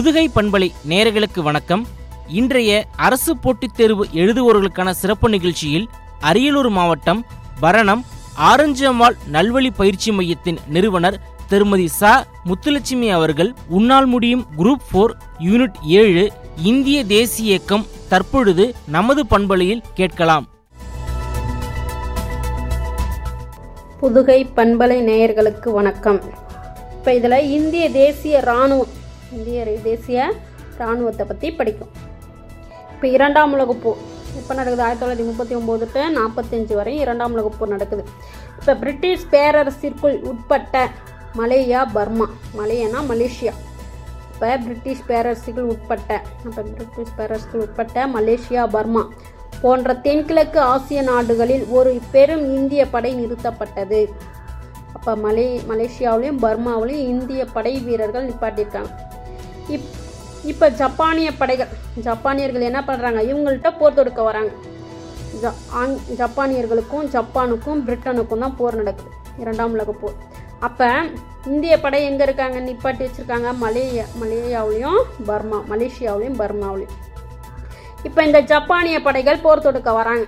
புதுகை பண்பலை நேயர்களுக்கு வணக்கம் இன்றைய அரசு போட்டித் தேர்வு எழுதுவோர்களுக்கான சிறப்பு நிகழ்ச்சியில் அரியலூர் மாவட்டம் பரணம் ஆரஞ்சு அம்மாள் நல்வழி பயிற்சி மையத்தின் நிறுவனர் திருமதி ச முத்துலட்சுமி அவர்கள் உன்னால் முடியும் குரூப் ஃபோர் யூனிட் ஏழு இந்திய தேசிய இயக்கம் தற்பொழுது நமது பண்பலையில் கேட்கலாம் புதுகை பண்பலை நேயர்களுக்கு வணக்கம் இப்போ இதில் இந்திய தேசிய இராணுவம் இந்திய ரி- தேசிய இராணுவத்தை பற்றி படிக்கும் இப்போ இரண்டாம் உலகப் போர் எப்போ நடக்குது ஆயிரத்தி தொள்ளாயிரத்தி முப்பத்தி ஒம்பது டு நாற்பத்தஞ்சு வரை இரண்டாம் உலகப் போர் நடக்குது இப்போ பிரிட்டிஷ் பேரரசிற்குள் உட்பட்ட மலேயா பர்மா மலேயனா மலேசியா இப்போ பிரிட்டிஷ் பேரரசுக்குள் உட்பட்ட அப்போ பிரிட்டிஷ் பேரரசுக்குள் உட்பட்ட மலேசியா பர்மா போன்ற தென்கிழக்கு ஆசிய நாடுகளில் ஒரு பெரும் இந்திய படை நிறுத்தப்பட்டது அப்போ மலே மலேசியாவிலையும் பர்மாவிலையும் இந்திய படை வீரர்கள் நிப்பாட்டியிருக்காங்க இப் இப்போ ஜப்பானிய படைகள் ஜப்பானியர்கள் என்ன பண்ணுறாங்க இவங்கள்ட்ட போர் தொடுக்க வராங்க ஜ ஆங் ஜப்பானியர்களுக்கும் ஜப்பானுக்கும் பிரிட்டனுக்கும் தான் போர் நடக்குது இரண்டாம் உலகப் போர் அப்போ இந்திய படை எங்கே இருக்காங்க நிப்பாட்டி வச்சுருக்காங்க மலேயா மலேயாவிலையும் பர்மா மலேசியாவிலையும் பர்மாவிலையும் இப்போ இந்த ஜப்பானிய படைகள் போர் தொடுக்க வராங்க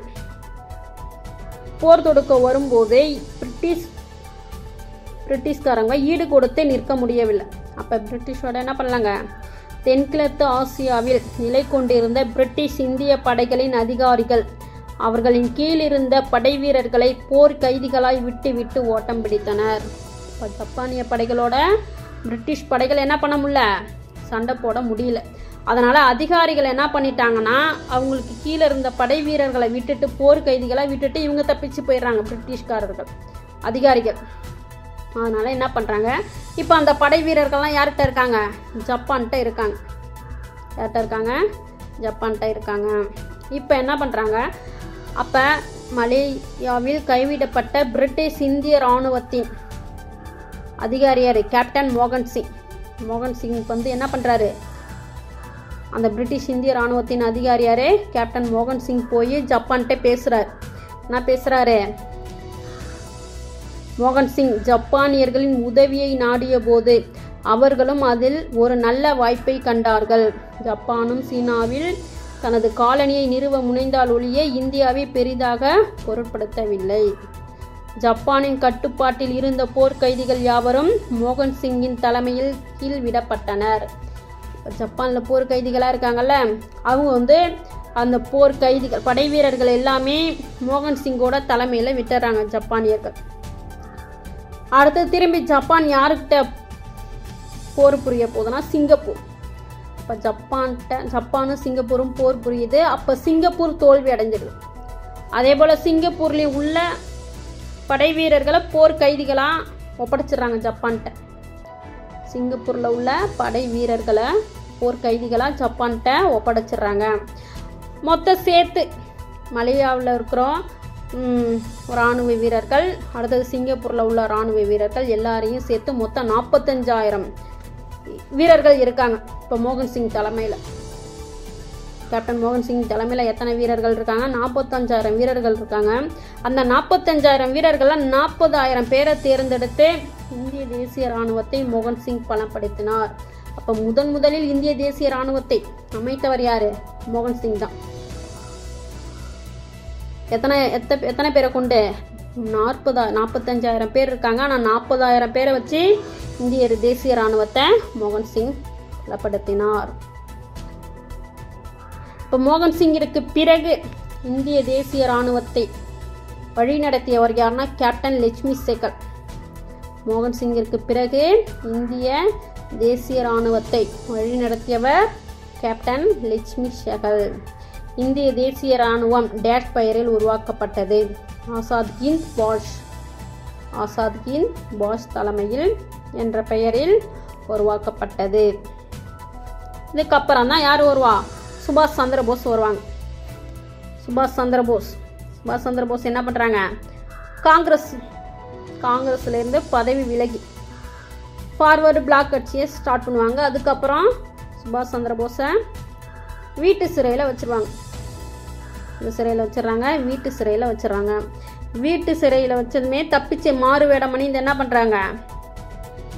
போர் தொடுக்க வரும்போது பிரிட்டிஷ் பிரிட்டிஷ்காரங்க ஈடு கொடுத்து நிற்க முடியவில்லை அப்போ பிரிட்டிஷோட என்ன பண்ணலாங்க தென்கிழக்கு ஆசியாவில் நிலை கொண்டிருந்த பிரிட்டிஷ் இந்திய படைகளின் அதிகாரிகள் அவர்களின் கீழ் இருந்த படை வீரர்களை போர் கைதிகளாய் விட்டு விட்டு ஓட்டம் பிடித்தனர் இப்போ ஜப்பானிய படைகளோட பிரிட்டிஷ் படைகள் என்ன பண்ண முடியல சண்டை போட முடியல அதனால் அதிகாரிகள் என்ன பண்ணிட்டாங்கன்னா அவங்களுக்கு கீழே இருந்த படை வீரர்களை விட்டுட்டு போர் கைதிகளை விட்டுட்டு இவங்க தப்பிச்சு போயிடுறாங்க பிரிட்டிஷ்காரர்கள் அதிகாரிகள் அதனால் என்ன பண்ணுறாங்க இப்போ அந்த படை வீரர்கள்லாம் யார்கிட்ட இருக்காங்க ஜப்பான்கிட்ட இருக்காங்க யார்கிட்ட இருக்காங்க ஜப்பான்கிட்ட இருக்காங்க இப்போ என்ன பண்ணுறாங்க அப்போ மலேயாவில் கைவிடப்பட்ட பிரிட்டிஷ் இந்திய இராணுவத்தின் அதிகாரியார் கேப்டன் மோகன் சிங் மோகன் சிங் வந்து என்ன பண்ணுறாரு அந்த பிரிட்டிஷ் இந்திய இராணுவத்தின் அதிகாரியாரே கேப்டன் மோகன் சிங் போய் ஜப்பான்கிட்ட பேசுகிறார் என்ன பேசுகிறாரு மோகன் சிங் ஜப்பானியர்களின் உதவியை நாடிய போது அவர்களும் அதில் ஒரு நல்ல வாய்ப்பை கண்டார்கள் ஜப்பானும் சீனாவில் தனது காலனியை நிறுவ முனைந்தால் ஒழிய இந்தியாவை பெரிதாக பொருட்படுத்தவில்லை ஜப்பானின் கட்டுப்பாட்டில் இருந்த போர்க்கைதிகள் யாவரும் மோகன் சிங்கின் தலைமையில் கீழ் விடப்பட்டனர் இப்ப ஜப்பானில் போர் கைதிகளாக இருக்காங்கல்ல அவங்க வந்து அந்த போர் கைதிகள் படை வீரர்கள் எல்லாமே மோகன் சிங்கோட தலைமையில் விட்டுறாங்க ஜப்பானியர்கள் அடுத்து திரும்பி ஜப்பான் யாருக்கிட்ட போர் புரிய போகுதுன்னா சிங்கப்பூர் இப்போ ஜப்பான்கிட்ட ஜப்பானும் சிங்கப்பூரும் போர் புரியுது அப்போ சிங்கப்பூர் தோல்வி அடைஞ்சிடுது அதே போல் சிங்கப்பூர்லேயும் உள்ள படை வீரர்களை போர் கைதிகளாக ஒப்படைச்சிடுறாங்க ஜப்பான்கிட்ட சிங்கப்பூரில் உள்ள படை வீரர்களை போர் கைதிகளாக ஜப்பான்கிட்ட ஒப்படைச்சிடுறாங்க மொத்தம் சேர்த்து மலேயாவில் இருக்கிறோம் ம், இராணுவ வீரர்கள் அடுத்தது சிங்கப்பூரில் உள்ள இராணுவ வீரர்கள் எல்லாரையும் சேர்த்து மொத்தம் நாற்பத்தஞ்சாயிரம் வீரர்கள் இருக்காங்க இப்போ மோகன் சிங் தலைமையில் கேப்டன் மோகன் சிங் தலைமையில் எத்தனை வீரர்கள் இருக்காங்க நாற்பத்தஞ்சாயிரம் வீரர்கள் இருக்காங்க அந்த நாற்பத்தஞ்சாயிரம் வீரர்களில் நாற்பதாயிரம் பேரை தேர்ந்தெடுத்து இந்திய தேசிய இராணுவத்தை மோகன் சிங் பலப்படுத்தினார் அப்போ முதன் முதலில் இந்திய தேசிய இராணுவத்தை அமைத்தவர் யாரு மோகன் சிங் தான் எத்தனை எத்த எத்தனை பேரை கொண்டு நாற்பதா நாற்பத்தஞ்சாயிரம் பேர் இருக்காங்க ஆனால் நாற்பதாயிரம் பேரை வச்சு இந்திய தேசிய இராணுவத்தை மோகன் சிங் பலப்படுத்தினார் இப்போ மோகன் சிங்கிற்கு பிறகு இந்திய தேசிய இராணுவத்தை வழிநடத்தியவர் யாருன்னா கேப்டன் லட்சுமி சேகர் மோகன் சிங்கிற்கு பிறகு இந்திய தேசிய இராணுவத்தை வழிநடத்தியவர் கேப்டன் லட்சுமி சேகல் இந்திய தேசிய இராணுவம் டேஷ் பெயரில் உருவாக்கப்பட்டது ஆசாத் ஹிந்த் பாஷ் ஆசாத் ஹிந்த் பாஷ் தலைமையில் என்ற பெயரில் உருவாக்கப்பட்டது இதுக்கப்புறம் தான் யார் வருவா சுபாஷ் சந்திர போஸ் வருவாங்க சுபாஷ் சந்திர போஸ் சுபாஷ் சந்திர போஸ் என்ன பண்ணுறாங்க காங்கிரஸ் காங்கிரஸ்லேருந்து பதவி விலகி ஃபார்வர்டு பிளாக் கட்சியை ஸ்டார்ட் பண்ணுவாங்க அதுக்கப்புறம் சுபாஷ் சந்திர போஸை வீட்டு சிறையில் வச்சிருவாங்க இந்த சிறையில் வச்சிடுறாங்க வீட்டு சிறையில் வச்சிடுறாங்க வீட்டு சிறையில் வச்சதுமே தப்பிச்சு மாறு வேடம் அணிந்து என்ன பண்ணுறாங்க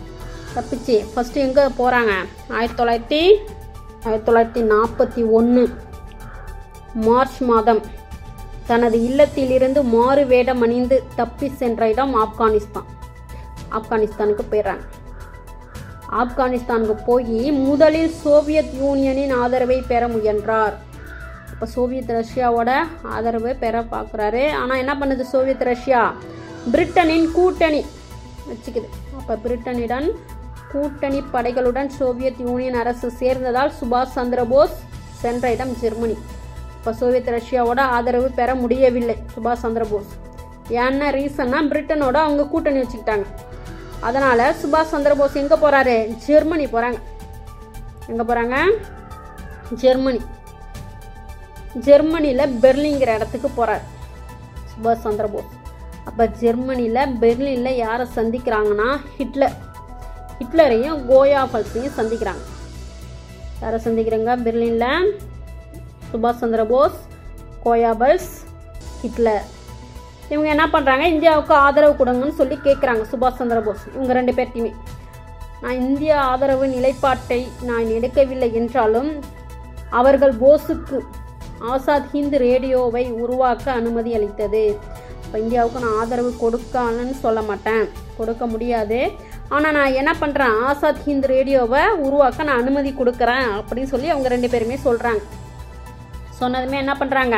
தப்பிச்சு ஃபஸ்ட்டு எங்கே போகிறாங்க ஆயிரத்தி தொள்ளாயிரத்தி ஆயிரத்தி தொள்ளாயிரத்தி நாற்பத்தி ஒன்று மார்ச் மாதம் தனது இல்லத்திலிருந்து மாறு வேடம் அணிந்து தப்பி சென்ற இடம் ஆப்கானிஸ்தான் ஆப்கானிஸ்தானுக்கு போயிடுறாங்க ஆப்கானிஸ்தானுக்கு போய் முதலில் சோவியத் யூனியனின் ஆதரவை பெற முயன்றார் அப்போ சோவியத் ரஷ்யாவோட ஆதரவை பெற பார்க்குறாரு ஆனால் என்ன பண்ணுது சோவியத் ரஷ்யா பிரிட்டனின் கூட்டணி வச்சுக்குது அப்போ பிரிட்டனிடம் கூட்டணி படைகளுடன் சோவியத் யூனியன் அரசு சேர்ந்ததால் சுபாஷ் சந்திர போஸ் சென்ற இடம் ஜெர்மனி இப்போ சோவியத் ரஷ்யாவோட ஆதரவு பெற முடியவில்லை சுபாஷ் சந்திர போஸ் என்ன ரீசன்னா பிரிட்டனோட அவங்க கூட்டணி வச்சுக்கிட்டாங்க அதனால் சுபாஷ் சந்திர போஸ் எங்கே போகிறாரு ஜெர்மனி போகிறாங்க எங்கே போகிறாங்க ஜெர்மனி ஜெர்மனியில் பெர்லிங்கிற இடத்துக்கு போகிறார் சுபாஷ் சந்திர போஸ் அப்போ ஜெர்மனியில் பெர்லினில் யாரை சந்திக்கிறாங்கன்னா ஹிட்லர் ஹிட்லரையும் கோயா ஃபல்ஸையும் சந்திக்கிறாங்க யாரை சந்திக்கிறாங்க பெர்லினில் சுபாஷ் சந்திர போஸ் கோயாபல்ஸ் ஹிட்லர் இவங்க என்ன பண்ணுறாங்க இந்தியாவுக்கு ஆதரவு கொடுங்கன்னு சொல்லி கேட்குறாங்க சுபாஷ் சந்திர போஸ் இவங்க ரெண்டு பேர்த்தையுமே நான் இந்திய ஆதரவு நிலைப்பாட்டை நான் எடுக்கவில்லை என்றாலும் அவர்கள் போஸுக்கு ஆசாத் ஹிந்த் ரேடியோவை உருவாக்க அனுமதி அளித்தது இப்போ இந்தியாவுக்கு நான் ஆதரவு கொடுக்கலன்னு சொல்ல மாட்டேன் கொடுக்க முடியாது ஆனால் நான் என்ன பண்ணுறேன் ஆசாத் ஹிந்த் ரேடியோவை உருவாக்க நான் அனுமதி கொடுக்குறேன் அப்படின்னு சொல்லி அவங்க ரெண்டு பேருமே சொல்கிறாங்க சொன்னதுமே என்ன பண்ணுறாங்க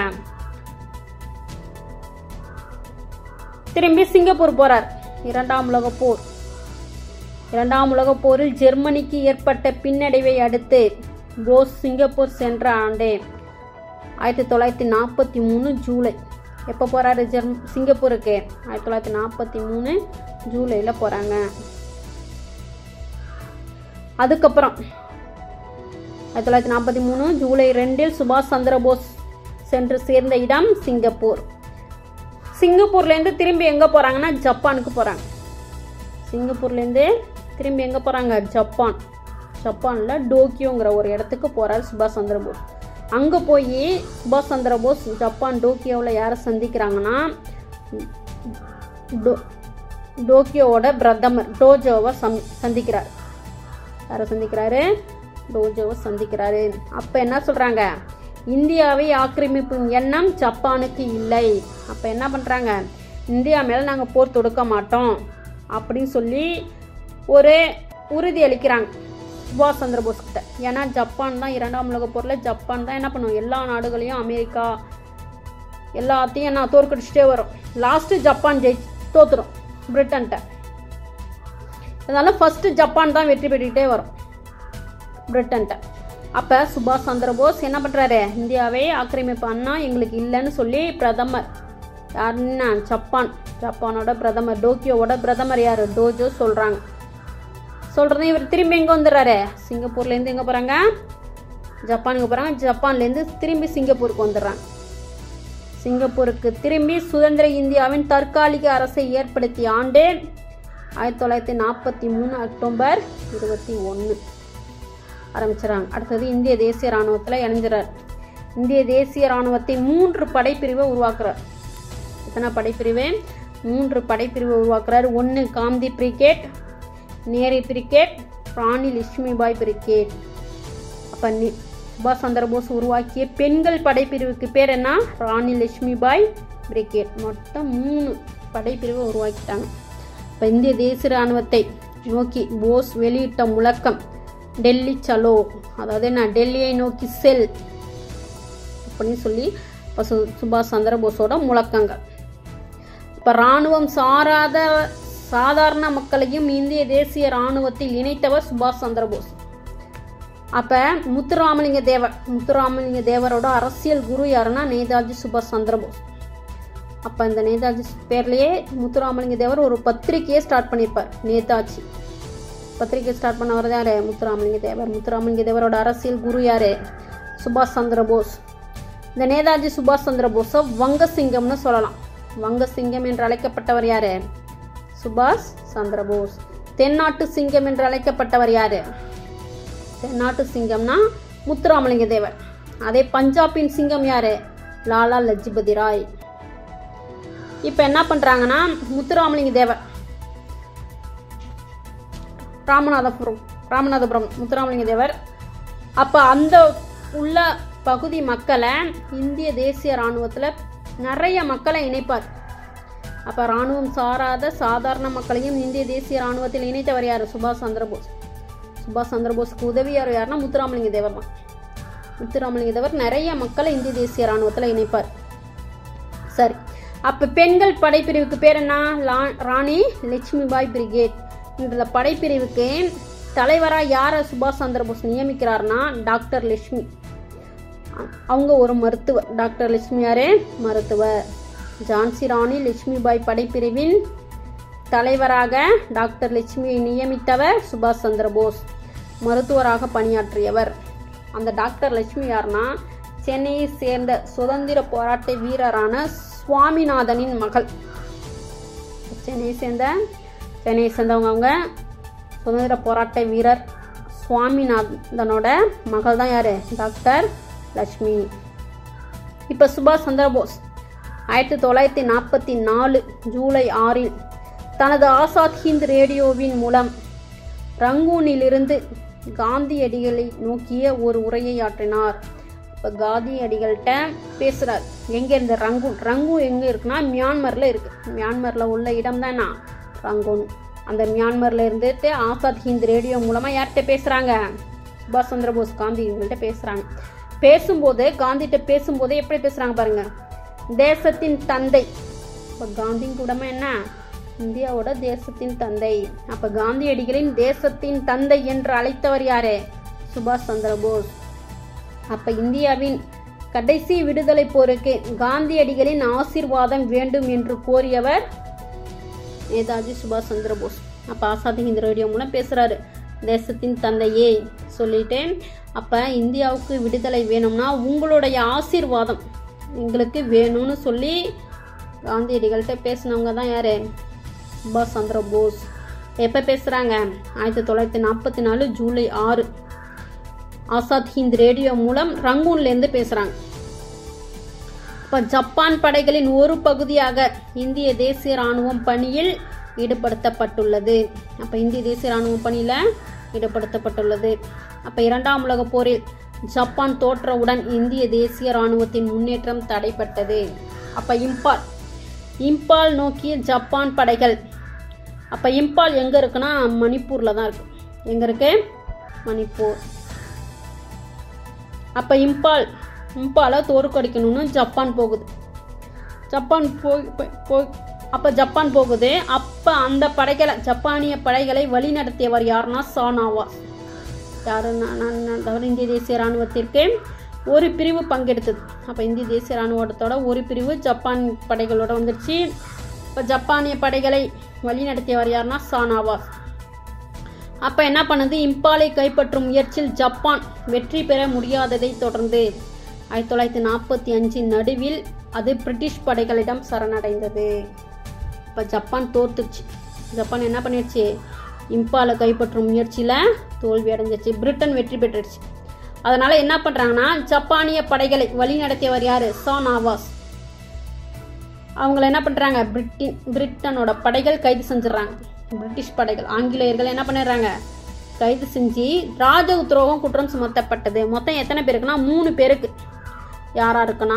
திரும்பி சிங்கப்பூர் போகிறார் இரண்டாம் உலகப் போர் இரண்டாம் உலகப் போரில் ஜெர்மனிக்கு ஏற்பட்ட பின்னடைவை அடுத்து போஸ் சிங்கப்பூர் சென்ற ஆண்டு ஆயிரத்தி தொள்ளாயிரத்தி நாற்பத்தி மூணு ஜூலை எப்போ போகிறாரு ஜெர்ம் சிங்கப்பூருக்கு ஆயிரத்தி தொள்ளாயிரத்தி நாற்பத்தி மூணு ஜூலையில் போகிறாங்க அதுக்கப்புறம் ஆயிரத்தி தொள்ளாயிரத்தி நாற்பத்தி மூணு ஜூலை ரெண்டில் சுபாஷ் சந்திர போஸ் சென்று சேர்ந்த இடம் சிங்கப்பூர் சிங்கப்பூர்லேருந்து திரும்பி எங்கே போகிறாங்கன்னா ஜப்பானுக்கு போகிறாங்க சிங்கப்பூர்லேருந்து திரும்பி எங்கே போகிறாங்க ஜப்பான் ஜப்பானில் டோக்கியோங்கிற ஒரு இடத்துக்கு போகிறார் சுபாஷ் சந்திர போஸ் அங்கே போய் சுபாஷ் சந்திர போஸ் ஜப்பான் டோக்கியோவில் யாரை சந்திக்கிறாங்கன்னா டோ டோக்கியோவோட பிரதமர் டோஜோவை சம் சந்திக்கிறார் யாரை சந்திக்கிறாரு டோஜோவை சந்திக்கிறாரு அப்போ என்ன சொல்கிறாங்க இந்தியாவை ஆக்கிரமிப்பும் எண்ணம் ஜப்பானுக்கு இல்லை அப்போ என்ன பண்ணுறாங்க இந்தியா மேலே நாங்கள் போர் தொடுக்க மாட்டோம் அப்படின்னு சொல்லி ஒரு உறுதி அளிக்கிறாங்க சுபாஷ் சந்திர போஸ் கிட்ட ஏன்னா ஜப்பான் தான் இரண்டாம் உலகப் போரில் ஜப்பான் தான் என்ன பண்ணும் எல்லா நாடுகளையும் அமெரிக்கா எல்லாத்தையும் என்ன தோற்கடிச்சிட்டே வரும் லாஸ்ட்டு ஜப்பான் ஜெயி தோத்துரும் பிரிட்டன்கிட்ட அதனால ஃபஸ்ட்டு ஜப்பான் தான் வெற்றி பெற்றுக்கிட்டே வரும் பிரிட்டன்கிட்ட அப்போ சுபாஷ் சந்திர போஸ் என்ன பண்ணுறாரு இந்தியாவை ஆக்கிரமிப்பு அண்ணா எங்களுக்கு இல்லைன்னு சொல்லி பிரதமர் யாருன்னா ஜப்பான் ஜப்பானோட பிரதமர் டோக்கியோவோட பிரதமர் யார் டோஜோ சொல்கிறாங்க சொல்கிறது இவர் திரும்பி எங்கே வந்துடுறாரு சிங்கப்பூர்லேருந்து எங்கே போகிறாங்க ஜப்பானுக்கு போகிறாங்க ஜப்பான்லேருந்து திரும்பி சிங்கப்பூருக்கு வந்துடுறாங்க சிங்கப்பூருக்கு திரும்பி சுதந்திர இந்தியாவின் தற்காலிக அரசை ஏற்படுத்திய ஆண்டு ஆயிரத்தி தொள்ளாயிரத்தி நாற்பத்தி மூணு அக்டோபர் இருபத்தி ஒன்று ஆரம்பிச்சிடறாங்க அடுத்தது இந்திய தேசிய இராணுவத்தில் இணைஞ்சிறார் இந்திய தேசிய இராணுவத்தின் மூன்று படைப்பிரிவை உருவாக்குறார் எத்தனை படைப்பிரிவு மூன்று படைப்பிரிவை உருவாக்குறார் ஒன்று Gandhi brigade Nehru brigade Rani Lakshmibai brigade அப்போ நி சுபாஷ் சந்திர போஸ் உருவாக்கிய பெண்கள் படைப்பிரிவுக்கு பேர் என்ன ராணி லட்சுமிபாய் பிரிகேட் மொத்தம் மூணு படைப்பிரிவை உருவாக்கிட்டாங்க இப்போ இந்திய தேசிய இராணுவத்தை நோக்கி போஸ் வெளியிட்ட முழக்கம் டெல்லி சலோ அதாவது என்ன டெல்லியை நோக்கி செல் அப்படின்னு சொல்லி இப்போ சு சுபாஷ் சந்திர போஸோட முழக்கங்கள் இப்போ இராணுவம் சாராத சாதாரண மக்களையும் இந்திய தேசிய இராணுவத்தில் இணைத்தவர் சுபாஷ் சந்திர போஸ் அப்போ முத்துராமலிங்க தேவர் முத்துராமலிங்க தேவரோட அரசியல் குரு யாருன்னா நேதாஜி சுபாஷ் சந்திர போஸ் அப்போ இந்த நேதாஜி பேர்லேயே முத்துராமலிங்க தேவர் ஒரு பத்திரிக்கையை ஸ்டார்ட் பண்ணியிருப்பார் நேதாஜி பத்திரிக்கை ஸ்டார்ட் பண்ணவர் யார் முத்துராமலிங்க தேவர் முத்துராமலிங்க தேவரோட அரசியல் குரு யார் சுபாஷ் சந்திர போஸ் இந்த நேதாஜி சுபாஷ் சந்திர போஸை வங்கசிங்கம்னு சொல்லலாம் வங்கசிங்கம் என்று அழைக்கப்பட்டவர் யார் சுபாஷ் சந்திர போஸ் தென்னாட்டு சிங்கம் என்று அழைக்கப்பட்டவர் யார் தென்னாட்டு சிங்கம்னா முத்துராமலிங்க தேவர் அதே பஞ்சாபின் சிங்கம் யார் லாலா லஜ்பதி ராய் இப்போ என்ன பண்ணுறாங்கன்னா முத்துராமலிங்க தேவர் ராமநாதபுரம் ராமநாதபுரம் முத்துராமலிங்க தேவர் அப்போ அந்த உள்ள பகுதி மக்களை இந்திய தேசிய இராணுவத்தில் நிறைய மக்களை இணைப்பார் அப்போ இராணுவம் சாராத சாதாரண மக்களையும் இந்திய தேசிய இராணுவத்தில் இணைத்தவர் யார் சுபாஷ் சந்திரபோஸ் சுபாஷ் சந்திரபோஸ்க்கு உதவியார் யாருன்னா முத்துராமலிங்க தேவர் தான் முத்துராமலிங்க தேவர் நிறைய மக்களை இந்திய தேசிய இராணுவத்தில் இணைப்பார் சரி அப்போ பெண்கள் படைப்பிரிவுக்கு பேர் என்ன லா- ராணி லட்சுமிபாய் பிரிகேட் இந்த படைப்பிரிவுக்கு தலைவராக யாரை சுபாஷ் சந்திரபோஸ் நியமிக்கிறார்னா டாக்டர் லட்சுமி அ- அவங்க ஒரு மருத்துவர் டாக்டர் லட்சுமி யாரு மருத்துவர் ஜான்சி ராணி லட்சுமிபாய் படைப்பிரிவின் தலைவராக டாக்டர் லட்சுமியை நியமித்தவர் சுபாஷ் சந்திரபோஸ் மருத்துவராக பணியாற்றியவர் அந்த டாக்டர் லட்சுமி யாருன்னா சென்னையை சேர்ந்த சுதந்திர போராட்ட வீரரான சுவாமிநாதனின் மகள் சென்னையை சேர்ந்த சென்னையை சேர்ந்தவங்க அவங்க சுதந்திர போராட்ட வீரர் சுவாமிநாதனோட மகள் தான் யார் டாக்டர் லட்சுமி இப்போ சுபாஷ் சந்திரபோஸ் ஆயிரத்தி தொள்ளாயிரத்தி நாற்பத்தி நாலு ஜூலை ஆறில் தனது ஆசாத் ஹிந்த் ரேடியோவின் மூலம் ரங்கூனிலிருந்து காந்தியடிகளை நோக்கிய ஒரு உரையை ஆற்றினார் இப்போ காந்தியடிகள்கிட்ட பேசுகிறார் எங்கே இருந்த ரங்கூன் ரங்கூன் எங்கே இருக்குன்னா மியான்மரில் இருக்குது மியான்மரில் உள்ள இடம் தான் என்ன ரங்கூன் அந்த மியான்மரில் இருந்துட்டு ஆசாத் ஹிந்த் ரேடியோ மூலமாக யார்கிட்ட பேசுகிறாங்க சுபாஷ் சந்திரபோஸ் காந்திகள்கிட்ட பேசுகிறாங்க பேசும்போது காந்திகிட்ட பேசும்போதே எப்படி பேசுகிறாங்க பாருங்க தேசத்தின் தந்தை இப்போ காந்தியின் கூடமா என்ன இந்தியாவோட தேசத்தின் தந்தை அப்ப காந்தியடிகளின் தேசத்தின் தந்தை என்று அழைத்தவர் யாரு சுபாஷ் சந்திரபோஸ் அப்ப இந்தியாவின் கடைசி விடுதலை போருக்கு காந்தியடிகளின் ஆசீர்வாதம் வேண்டும் என்று கோரியவர் நேதாஜி சுபாஷ் சந்திரபோஸ் அப்போ ஆசாத் ஹிந்த் ரேடியோ மூலம் பேசுகிறாரு தேசத்தின் தந்தையே சொல்லிட்டு அப்போ இந்தியாவுக்கு விடுதலை வேணும்னா உங்களுடைய ஆசீர்வாதம் எங்களுக்கு வேணும்னு சொல்லி காந்தியடிகள்கிட்ட பேசினவங்க தான் யார் சுபாஷ் சந்திர போஸ் எப்போ பேசுகிறாங்க ஆயிரத்தி தொள்ளாயிரத்தி நாற்பத்தி நாலு ஜூலை ஆறு ஆசாத் ஹிந்த் ரேடியோ மூலம் ரங்கூன்லேருந்து பேசுகிறாங்க இப்போ ஜப்பான் படைகளின் ஒரு பகுதியாக இந்திய தேசிய ராணுவம் பணியில் ஈடுபடுத்தப்பட்டுள்ளது அப்போ இந்திய தேசிய ராணுவம் பணியில் ஈடுபடுத்தப்பட்டுள்ளது அப்போ இரண்டாம் உலகப் போரில் ஜப்பான் தோற்றவுடன் இந்திய தேசிய ராணுவத்தின் முன்னேற்றம் தடைப்பட்டது அப்போ இம்பால் இம்பால் நோக்கிய ஜப்பான் படைகள் அப்போ இம்பால் எங்கே இருக்குன்னா மணிப்பூரில் தான் இருக்கு எங்கே இருக்கு மணிப்பூர் அப்போ இம்பால் இம்பாலை தோற்கடிக்கணும்னு ஜப்பான் போகுது ஜப்பான் போய் போய்- போய் அப்போ ஜப்பான் போகுது அப்போ அந்த படைகளை ஜப்பானிய படைகளை வழிநடத்தியவர் யாருன்னா சானாவாஸ் யாருன்னா நான் நான் தவிர இந்திய தேசிய இராணுவத்திற்கு ஒரு பிரிவு பங்கெடுத்தது அப்போ இந்திய தேசிய இராணுவத்தோட ஒரு பிரிவு ஜப்பான் படைகளோட வந்துருச்சு இப்போ ஜப்பானிய படைகளை வழிநடத்தியவர் யாருன்னா சானாவாஸ் அப்போ என்ன பண்ணுது இம்பாலை கைப்பற்றும் முயற்சியில் ஜப்பான் வெற்றி பெற முடியாததை தொடர்ந்து ஆயிரத்தி தொள்ளாயிரத்தி நாற்பத்தி அஞ்சின் நடுவில் அது பிரிட்டிஷ் படைகளிடம் சரணடைந்தது இப்போ ஜப்பான் தோத்துச்சு ஜப்பான் என்ன பண்ணிடுச்சு இம்பாலை கைப்பற்றும் முயற்சியில் தோல்வி அடைஞ்சிச்சு பிரிட்டன் வெற்றி பெற்றுடுச்சு அதனால் என்ன பண்ணுறாங்கன்னா ஜப்பானிய படைகளை வழிநடத்தியவர் யார் சான் ஆவாஸ் அவங்கள என்ன பண்ணுறாங்க பிரிட்டின் பிரிட்டனோட படைகள் கைது செஞ்சிடறாங்க பிரிட்டிஷ் படைகள் ஆங்கிலேயர்கள் என்ன பண்ணிடுறாங்க கைது செஞ்சு ராஜ உத்திரோகம் குற்றம் சுமத்தப்பட்டது மொத்தம் எத்தனை பேருக்குன்னா மூணு பேருக்கு யாரா இருக்குன்னா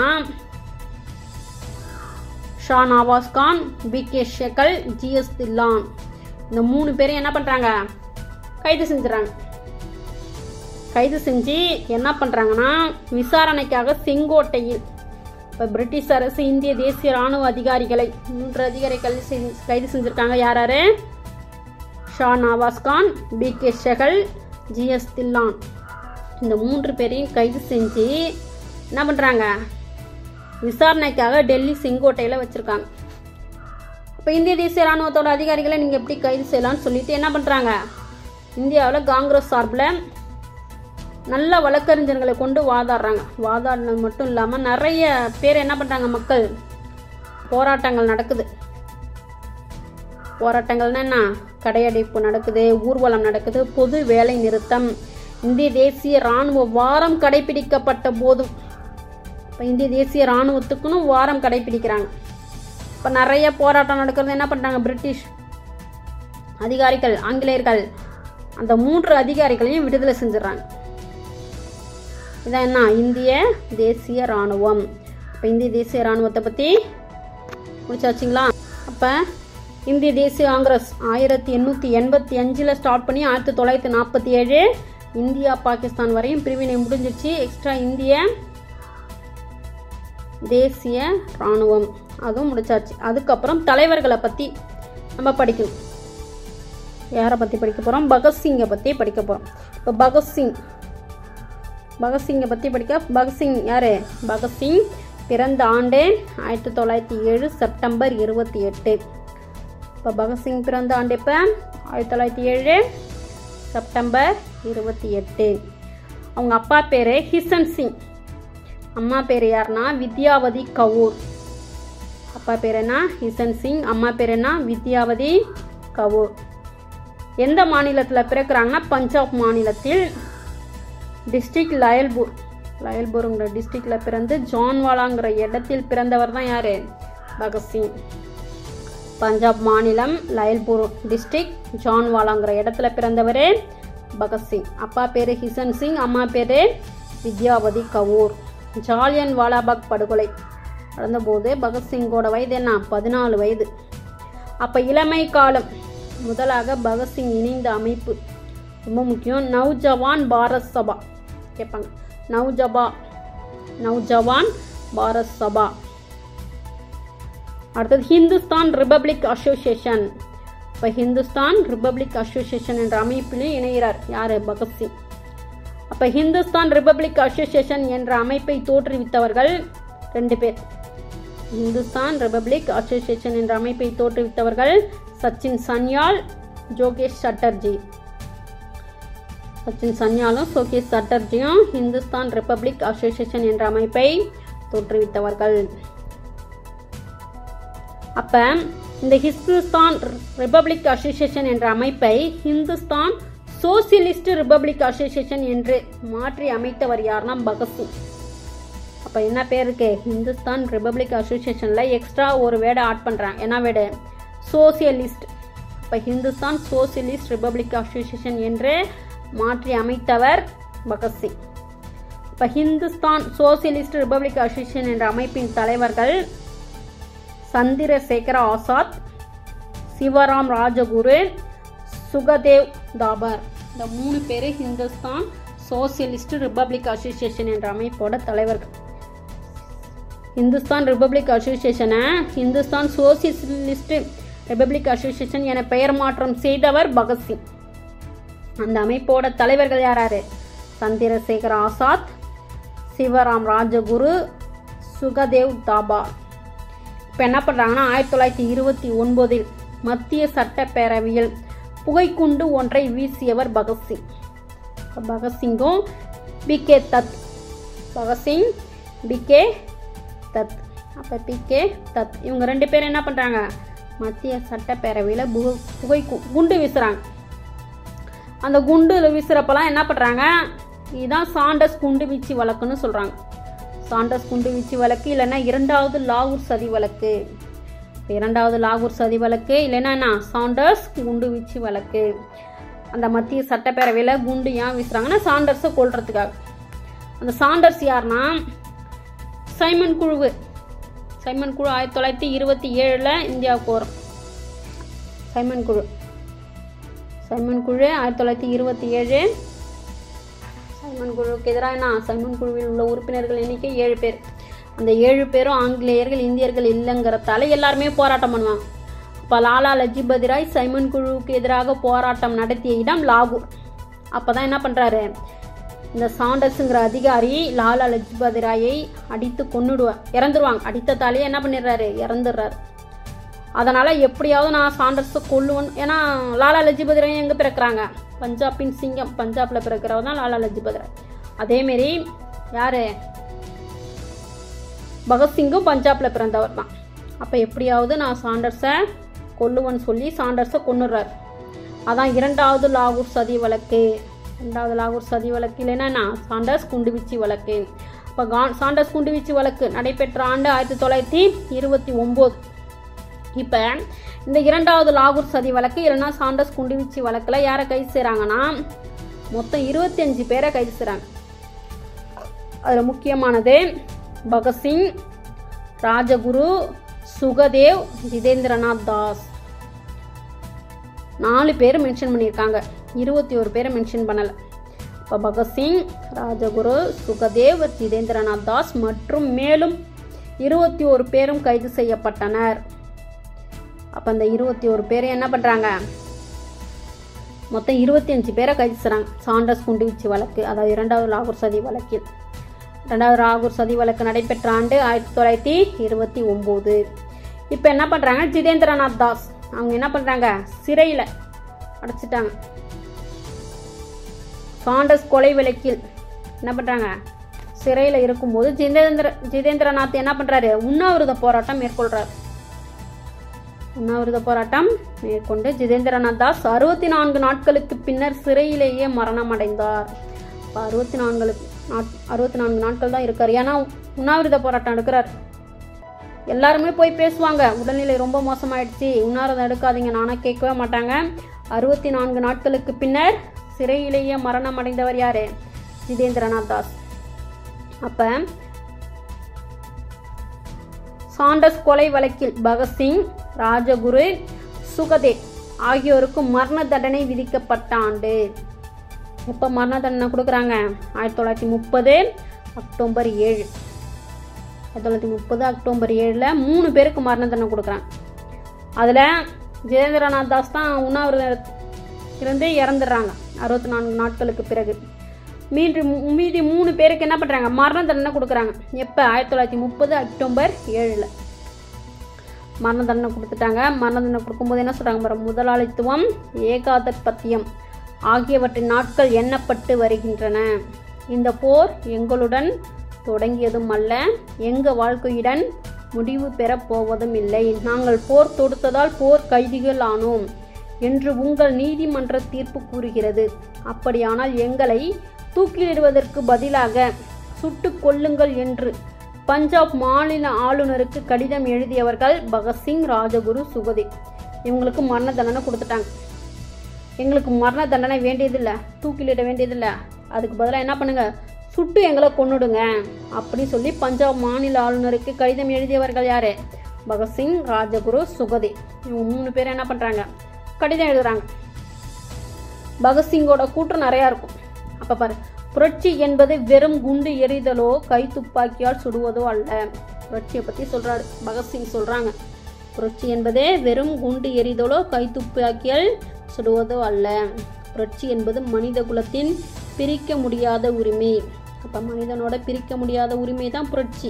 Shah Nawaz Khan P K Sehgal G S Dhillon இந்த மூணு பேரும் என்ன பண்ணுறாங்க கைது செஞ்சுறாங்க கைது செஞ்சு என்ன பண்ணுறாங்கன்னா விசாரணைக்காக செங்கோட்டையில் இப்போ பிரிட்டிஷ் அரசு இந்திய தேசிய ராணுவ அதிகாரிகளை மூன்று அதிகாரிகள் செஞ்~ கைது செஞ்சுருக்காங்க யார் யாரு Shah Nawaz Khan P K Sehgal G S Dhillon இந்த மூன்று பேரையும் கைது செஞ்சு என்ன பண்ணுறாங்க விசாரணைக்காக டெல்லி செங்கோட்டையில் வச்சுருக்காங்க இப்போ இந்திய தேசிய ராணுவத்தோட அதிகாரிகளை நீங்கள் எப்படி கைது செய்யலாம்னு சொல்லிட்டு என்ன பண்ணுறாங்க இந்தியாவில் காங்கிரஸ் சார்பில் நல்ல வழக்கறிஞர்களை கொண்டு வாதாடுறாங்க வாதாடினது மட்டும் இல்லாமல் நிறைய பேர் என்ன பண்ணுறாங்க மக்கள் போராட்டங்கள் நடக்குது போராட்டங்கள்னா என்ன கடையடைப்பு நடக்குது ஊர்வலம் நடக்குது பொது வேலை நிறுத்தம் இந்திய தேசிய ராணுவ வாரம் கடைபிடிக்கப்பட்ட போதும் இப்போ இந்திய தேசிய ராணுவத்துக்குன்னு வாரம் கடைபிடிக்கிறாங்க இப்போ நிறைய போராட்டம் நடக்கிறது என்ன பண்ணுறாங்க பிரிட்டிஷ் அதிகாரிகள் ஆங்கிலேயர்கள் அந்த மூன்று அதிகாரிகளையும் விடுதலை செஞ்சிடறாங்க இதான் என்ன இந்திய தேசிய இராணுவம் இப்போ இந்திய தேசிய இராணுவத்தை பற்றி முடிச்சாச்சுங்களா அப்போ இந்திய தேசிய காங்கிரஸ் ஆயிரத்தி எண்ணூற்றி எண்பத்தி அஞ்சில் ஸ்டார்ட் பண்ணி ஆயிரத்தி தொள்ளாயிரத்தி நாற்பத்தி ஏழு இந்தியா பாகிஸ்தான் வரையும் பிரிவினை முடிஞ்சிச்சு எக்ஸ்ட்ரா இந்திய தேசிய இராணுவம் அதுவும் முடிச்சாச்சு அதுக்கப்புறம் தலைவர்களை பற்றி நம்ம படிக்கணும் யாரை பற்றி படிக்க போகிறோம் பகத்சிங்கை பற்றி படிக்க போகிறோம் இப்போ பகத்சிங் பகத்சிங்கை பற்றி படிக்க பகத்சிங் யார் பகத்சிங் பிறந்த ஆண்டு ஆயிரத்தி தொள்ளாயிரத்தி ஏழு செப்டம்பர் இருபத்தி எட்டு இப்போ பகத்சிங் பிறந்த ஆண்டு இப்போ ஆயிரத்தி தொள்ளாயிரத்தி ஏழு செப்டம்பர் இருபத்தி எட்டு அவங்க அப்பா பேர் ஹிசன் சிங் அம்மா பேர் யாருன்னா வித்யாவதி கவுர் அப்பா பேர் என்ன ஹிசன் சிங் அம்மா பேர் என்ன வித்யாவதி கவுர் எந்த மாநிலத்தில் பிறக்கிறாங்கன்னா பஞ்சாப் மாநிலத்தில் டிஸ்ட்ரிக்ட் லயல்பூர் லயல்பூருங்கிற டிஸ்ட்ரிக்டில் பிறந்து ஜான்வாலாங்கிற இடத்தில் பிறந்தவர் தான் யார் பகத்சிங் பஞ்சாப் மாநிலம் லயல்பூர் டிஸ்ட்ரிக்ட் ஜான்வாலாங்கிற இடத்துல பிறந்தவர் பகத்சிங் அப்பா பேர் ஹிசன் சிங் அம்மா பேர் வித்யாவதி கவுர் ஜாலியன் வாலாபாக் படுகொலை நடந்தபோது பகத்சிங்கோட வயது என்ன பதினாலு வயது அப்போ இளமை காலம் முதலாக பகத்சிங் இணைந்த அமைப்பு ரொம்ப முக்கியம் நவ்ஜவான் பாரத் சபா கேட்பாங்க நவ்ஜபா நவ்ஜவான் பாரத் சபா அடுத்தது ஹிந்துஸ்தான் ரிபப்ளிக் அசோசியேஷன் இப்போ ஹிந்துஸ்தான் ரிபப்ளிக் அசோசியேஷன் என்ற அமைப்பிலும் இணைகிறார் யார் பகத்சிங் அப்போ ஹிந்துஸ்தான் ரிபப்ளிக் அசோசியேஷன் என்ற அமைப்பை தோற்றுவித்தவர்கள் ரெண்டு பேர் இந்துஸ்தான் ரிபப்ளிக் அசோசியேஷன் என்ற அமைப்பை தோற்றுவித்தவர்கள் சச்சின் சன்யால் ஜோகேஷ் சட்டர்ஜி சச்சின் சன்யாலும் சோகேஷ் சட்டர்ஜியும் இந்துஸ்தான் ரிபப்ளிக் அசோசியேஷன் என்ற அமைப்பை தோற்றுவித்தவர்கள் அப்போ இந்த ஹிந்துஸ்தான் ரிபப்ளிக் அசோசியேஷன் என்ற அமைப்பை ஹிந்துஸ்தான் சோசியலிஸ்ட் ரிபப்ளிக் அசோசியேஷன் என்று மாற்றி அமைத்தவர் யாருன்னா பகத்சிங் அப்போ என்ன பேர் இருக்கு ஹிந்துஸ்தான் ரிபப்ளிக் அசோசியேஷனில் எக்ஸ்ட்ரா ஒரு வேர்டை ஆட் பண்ணுறாங்க என்ன வேர்டு சோசியலிஸ்ட் இப்போ ஹிந்துஸ்தான் சோசியலிஸ்ட் ரிபப்ளிக் அசோசியேஷன் என்று மாற்றி அமைத்தவர் பகத்சிங் இப்போ ஹிந்துஸ்தான் சோசியலிஸ்ட் ரிபப்ளிக் அசோசியேஷன் என்ற அமைப்பின் தலைவர்கள் சந்திரசேகர ஆசாத் சிவராம் ராஜகுரு சுகதேவ் தாபர் இந்த மூணு பேர் ஹிந்துஸ்தான் சோசியலிஸ்ட் ரிபப்ளிக் அசோசியேஷன் என்ற அமைப்போட தலைவர்கள் இந்துஸ்தான் ரிபப்ளிக் அசோசியேஷனை இந்துஸ்தான் சோசியலிஸ்ட் ரிபப்ளிக் அசோசியேஷன் என பெயர் மாற்றம் செய்தவர் பகத்சிங் அந்த அமைப்போட தலைவர்கள் யாராரு சந்திரசேகர் ஆசாத் சிவராம் ராஜகுரு சுகதேவ் தாபா இப்போ என்ன பண்ணுறாங்கன்னா ஆயிரத்தி தொள்ளாயிரத்தி இருபத்தி ஒன்பதில் மத்திய சட்டப்பேரவையில் புகைக்குண்டு ஒன்றை வீசியவர் பகத்சிங் பகத்சிங்கும் B K Dutt Bhagat Singh B K தத் அப்போ பி கே தத் இவங்க ரெண்டு பேரும் என்ன பண்ணுறாங்க மத்திய சட்டப்பேரவையில் புகை புகை கு- குண்டு வீசுகிறாங்க அந்த குண்டு வீசுகிறப்பெல்லாம் என்ன பண்ணுறாங்க இதுதான் சாண்டஸ் குண்டு வீச்சு வழக்குன்னு சொல்கிறாங்க சாண்டஸ் குண்டு வீச்சு வழக்கு இல்லைன்னா இரண்டாவது லாகூர் சதி வழக்கு இப்ப இரண்டாவது லாகூர் சதி வழக்கு இல்லைன்னா என்ன சாண்டர்ஸ் குண்டு வீச்சு வழக்கு அந்த மத்திய சட்டப்பேரவையில் குண்டு ஏன் வீசுகிறாங்கன்னா சாண்டர்ஸை கொல்றதுக்காக அந்த சாண்டர்ஸ் யாருன்னா சைமன் குழுவு சைமன் குழு ஆயிரத்தி தொள்ளாயிரத்தி இருபத்தி ஏழில் இந்தியாவுக்கு வரும் சைமன் குழு சைமன் குழு ஆயிரத்தி தொள்ளாயிரத்தி இருபத்தி ஏழு சைமன் குழுவுக்கு எதிராக என்ன சைமன் குழுவில் உள்ள உறுப்பினர்கள் எண்ணிக்கை ஏழு பேர் அந்த ஏழு பேரும் ஆங்கிலேயர்கள் இந்தியர்கள் இல்லைங்கிறதால எல்லாருமே போராட்டம் பண்ணுவாங்க அப்போ லாலா லஜ்பதி ராய் சைமன் குழுவுக்கு எதிராக போராட்டம் நடத்திய இடம் லாகூர் அப்போ தான் என்ன பண்ணுறாரு இந்த சாண்டர்ஸுங்கிற அதிகாரி லாலா லஜ்பதி ராயை அடித்து கொன்னுடுவார் இறந்துருவாங்க அடித்ததாலேயே என்ன பண்ணிடுறாரு இறந்துடுறாரு அதனால் எப்படியாவது நான் சாண்டர்ஸை கொல்லுவேன் ஏன்னா லாலா லஜ்பதி ராய் எங்கே பிறக்கிறாங்க பஞ்சாபின் சிங்கம் பஞ்சாபில் பிறக்கிறவர் தான் லாலா லஜ்பதி ராய் அதேமாரி யார் பகத்சிங்கும் பஞ்சாபில் பிறந்தவர் தான் அப்போ எப்படியாவது நான் சாண்டர்ஸை கொல்லுவேன்னு சொல்லி சாண்டர்ஸை கொன்னுடுறாரு அதான் இரண்டாவது லாகூர் சதி வழக்கு இரண்டாவது லாகூர் சதி வழக்கு இல்லைன்னா என்ன? சாண்டர்ஸ் குண்டுவீச்சு வழக்கு இப்போ கா சாண்டர்ஸ் குண்டுவீச்சு வழக்கு நடைபெற்ற ஆண்டு ஆயிரத்தி தொள்ளாயிரத்தி இருபத்தி ஒம்பது இப்போ இந்த இரண்டாவது லாகூர் சதி வழக்கு இல்லைன்னா சாண்டஸ் குண்டுவீச்சு வழக்கில் யாரை கைது செய்கிறாங்கன்னா மொத்தம் இருபத்தஞ்சு பேரை கைது செய்கிறாங்க அதில் முக்கியமானது பகத்சிங் ராஜகுரு சுகதேவ் ஜிதேந்திரநாத் தாஸ் நாலு பேர் மென்ஷன் பண்ணியிருக்காங்க இருபத்தி ஒரு பேரை மென்ஷன் பண்ணலை இப்போ பகத்சிங் ராஜகுரு சுகதேவ் ஜிதேந்திரநாத் தாஸ் மற்றும் மேலும் இருபத்தி ஒரு பேரும் கைது செய்யப்பட்டனர் அப்போ அந்த இருபத்தி ஒரு பேரை என்ன பண்ணுறாங்க மொத்தம் இருபத்தி அஞ்சு பேரை கைது செய்கிறாங்க சாண்டஸ் குண்டுவீச்சு வழக்கு அதாவது இரண்டாவது லாகூர் சதி வழக்கில் ரெண்டாவது லாகூர் சதி வழக்கு நடைபெற்ற ஆண்டு ஆயிரத்தி தொள்ளாயிரத்தி இருபத்தி ஒம்பது இப்போ என்ன பண்ணுறாங்க ஜிதேந்திரநாத் தாஸ் அவங்க என்ன பண்ணுறாங்க சிறையில் அடைச்சிட்டாங்க சாண்டஸ் கொலை வழக்கில் என்ன பண்ணுறாங்க சிறையில் இருக்கும்போது ஜிதேந்திர ஜிதேந்திரநாத் என்ன பண்ணுறாரு உண்ணாவிரத போராட்டம் மேற்கொள்கிறார் உண்ணாவிரத போராட்டம் மேற்கொண்டு ஜிதேந்திரநாத் தாஸ் அறுபத்தி நான்கு நாட்களுக்கு பின்னர் சிறையிலேயே மரணம் அடைந்தார் இப்போ அறுபத்தி நான்கு நாட் அறுபத்தி நான்கு நாட்கள் தான் இருக்கார் ஏன்னா உண்ணாவிரத போராட்டம் எடுக்கிறார் எல்லாருமே போய் பேசுவாங்க உடல்நிலை ரொம்ப மோசமாயிடுச்சு உண்ணாவிரதம் எடுக்காதீங்க நானும் கேட்கவே மாட்டாங்க அறுபத்தி நான்கு நாட்களுக்கு பின்னர் சிறையிலேயே மரணம் அடைந்தவர் யாரு ஜிதேந்திரநாத் தாஸ் அப்போ சாண்டஸ் கொலை வழக்கில் பகத்சிங் ராஜகுரு சுகதேவ் ஆகியோருக்கு மரண தண்டனை விதிக்கப்பட்ட ஆண்டு எப்போ மரண தண்டனை கொடுக்குறாங்க ஆயிரத்தி தொள்ளாயிரத்தி முப்பது அக்டோபர் ஏழு ஆயிரத்தி தொள்ளாயிரத்தி முப்பது அக்டோபர் ஏழில் மூணு பேருக்கு மரண தண்டனை கொடுக்குறாங்க அதில் ஜெயேந்திரநாத் தாஸ் தான் உண்ணாவிரதம் இருந்து இறந்துடுறாங்க அறுபத்தி நான்கு நாட்களுக்கு பிறகு மீண்டு மீதி மூணு பேருக்கு என்ன பண்ணுறாங்க மரண தண்டனை கொடுக்குறாங்க எப்போ ஆயிரத்தி தொள்ளாயிரத்தி முப்பது அக்டோபர் ஏழில் மரண தண்டனை கொடுத்துட்டாங்க மரண தண்டனை கொடுக்கும்போது என்ன சொல்கிறாங்க பாருங்க முதலாளித்துவம் ஏகாதற்பத்தியம் ஆகியவற்றின் நாட்கள் எண்ணப்பட்டு வருகின்றன இந்த போர் எங்களுடன் தொடங்கியதும் அல்ல எங்கள் வாழ்க்கையுடன் முடிவு பெறப் போவதும் இல்லை நாங்கள் போர் தொடுத்ததால் போர் கைதிகள் ஆனோம் என்று உங்கள் நீதிமன்ற தீர்ப்பு கூறுகிறது அப்படியானால் எங்களை தூக்கிலிடுவதற்கு பதிலாக சுட்டுக் கொல்லுங்கள் என்று பஞ்சாப் மாநில ஆளுநருக்கு கடிதம் எழுதியவர்கள் பகத்சிங் ராஜகுரு சுகதேவ் இவங்களுக்கு மரண தண்டனை கொடுத்துட்டாங்க எங்களுக்கு மரண தண்டனை வேண்டியதில்லை தூக்கிலிட வேண்டியதில்லை அதுக்கு பதிலாக என்ன பண்ணுங்க சுட்டு எங்களை கொன்னுடுங்க அப்படின்னு சொல்லி பஞ்சாப் மாநில ஆளுநருக்கு கடிதம் எழுதியவர்கள் யாரு பகத்சிங் ராஜகுரு சுகதேவ் இவங்க மூணு பேர் என்ன பண்ணுறாங்க கடிதம் எழுதுறாங்க பகத்சிங்கோட கூட்டம் நிறையா இருக்கும் அப்போ பாரு புரட்சி என்பது வெறும் குண்டு எறிதலோ கை துப்பாக்கியால் சுடுவதோ அல்ல புரட்சியை பற்றி சொல்கிறாரு பகத்சிங் சொல்கிறாங்க புரட்சி என்பதே வெறும் குண்டு எறிதலோ கை துப்பாக்கியால் சுடுவதோ அல்ல புரட்சி என்பது மனித குலத்தின் பிரிக்க முடியாத உரிமை அப்போ மனிதனோட பிரிக்க முடியாத உரிமை தான் புரட்சி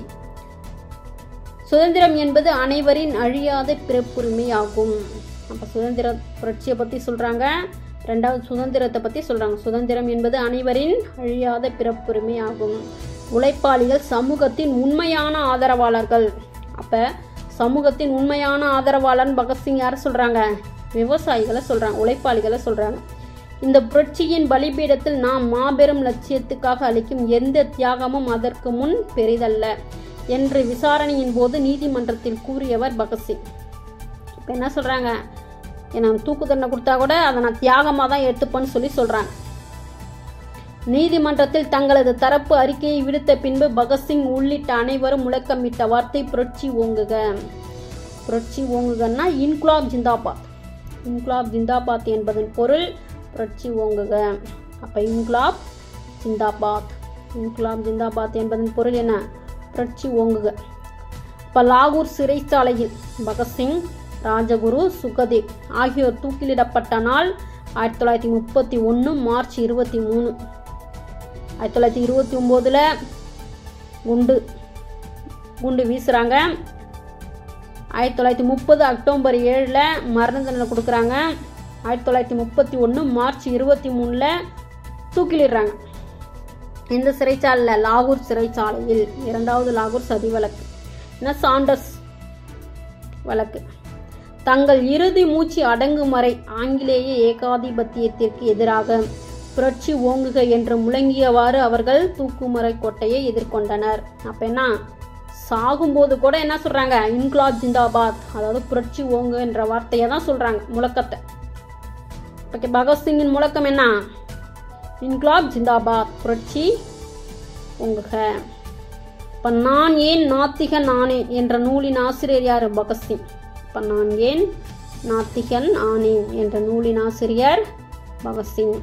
சுதந்திரம் என்பது அனைவரின் அழியாத பிறப்புரிமை ஆகும் அப்போ சுதந்திர புரட்சியை பற்றி சொல்கிறாங்க ரெண்டாவது சுதந்திரத்தை பற்றி சொல்கிறாங்க சுதந்திரம் என்பது அனைவரின் அழியாத பிறப்புரிமை ஆகும் உழைப்பாளிகள் சமூகத்தின் உண்மையான ஆதரவாளர்கள் அப்போ சமூகத்தின் உண்மையான ஆதரவாளர்னு பகத்சிங் யாரை சொல்கிறாங்க விவசாயிகளை சொல்கிறாங்க உழைப்பாளிகளை சொல்கிறாங்க இந்த புரட்சியின் பலிபீடத்தில் நாம் மாபெரும் லட்சியத்துக்காக அளிக்கும் எந்த தியாகமும் அதற்கு முன் பெரிதல்ல என்று விசாரணையின் போது நீதிமன்றத்தில் கூறியவர் பகத்சிங் இப்போ என்ன சொல்கிறாங்க எனக்கு தூக்கு தண்டனை கொடுத்தா கூட அதை நான் தியாகமாக தான் எடுத்துப்பேன்னு சொல்லி சொல்கிறாங்க நீதிமன்றத்தில் தங்களது தரப்பு அறிக்கையை விடுத்த பின்பு பகத்சிங் உள்ளிட்ட அனைவரும் முழக்கமிட்ட வார்த்தை புரட்சி ஓங்குக புரட்சி ஓங்குகன்னா இன்குலாப் ஜிந்தாபாத் இன்குலாப் ஜிந்தாபாத் என்பதன் பொருள் புரட்சி ஓங்குக அப்போ இன்குலாப் ஜிந்தாபாத் இன்குலாப் ஜிந்தாபாத் என்பதன் பொருள் என்ன புரட்சி ஓங்குக இப்போ லாகூர் சிறைச்சாலையில் பகத்சிங் ராஜகுரு சுகதேவ் ஆகியோர் தூக்கிலிடப்பட்ட நாள் ஆயிரத்தி தொள்ளாயிரத்தி முப்பத்தி ஒன்று மார்ச் இருபத்தி மூணு ஆயிரத்தி தொள்ளாயிரத்தி இருபத்தி ஒம்போதில் குண்டு குண்டு வீசுகிறாங்க ஆயிரத்தி தொள்ளாயிரத்தி முப்பது அக்டோபர் ஏழில் மரண தண்டனை கொடுக்குறாங்க ஆயிரத்தி தொள்ளாயிரத்தி முப்பத்தி ஒன்று மார்ச் இருபத்தி மூணில் தூக்கிலிடுறாங்க இந்த சிறைச்சாலையில் லாகூர் சிறைச்சாலையில் இரண்டாவது லாகூர் சதி வழக்கு என்ன சாண்டர்ஸ் வழக்கு தங்கள் இறுதி மூச்சு அடங்கும் வரை ஆங்கிலேய ஏகாதிபத்தியத்திற்கு எதிராக புரட்சி ஓங்குக என்று முழங்கியவாறு அவர்கள் தூக்குமறை கோட்டையை எதிர்கொண்டனர் அப்ப என்ன சாகும்போது கூட என்ன சொல்கிறாங்க இன்குலாப் ஜிந்தாபாத் அதாவது புரட்சி ஓங்கு என்ற வார்த்தையை தான் சொல்கிறாங்க முழக்கத்தை ஓகே பகத்சிங்கின் முழக்கம் என்ன இன்குலாப் ஜிந்தாபாத் புரட்சி ஓங்குக இப்போ நான் ஏன் நாத்திகன் ஆனேன் என்ற நூலின் ஆசிரியர் யார் பகத்சிங் இப்போ நான் ஏன் நாத்திகன் ஆனேன் என்ற நூலின் ஆசிரியர் பகத்சிங்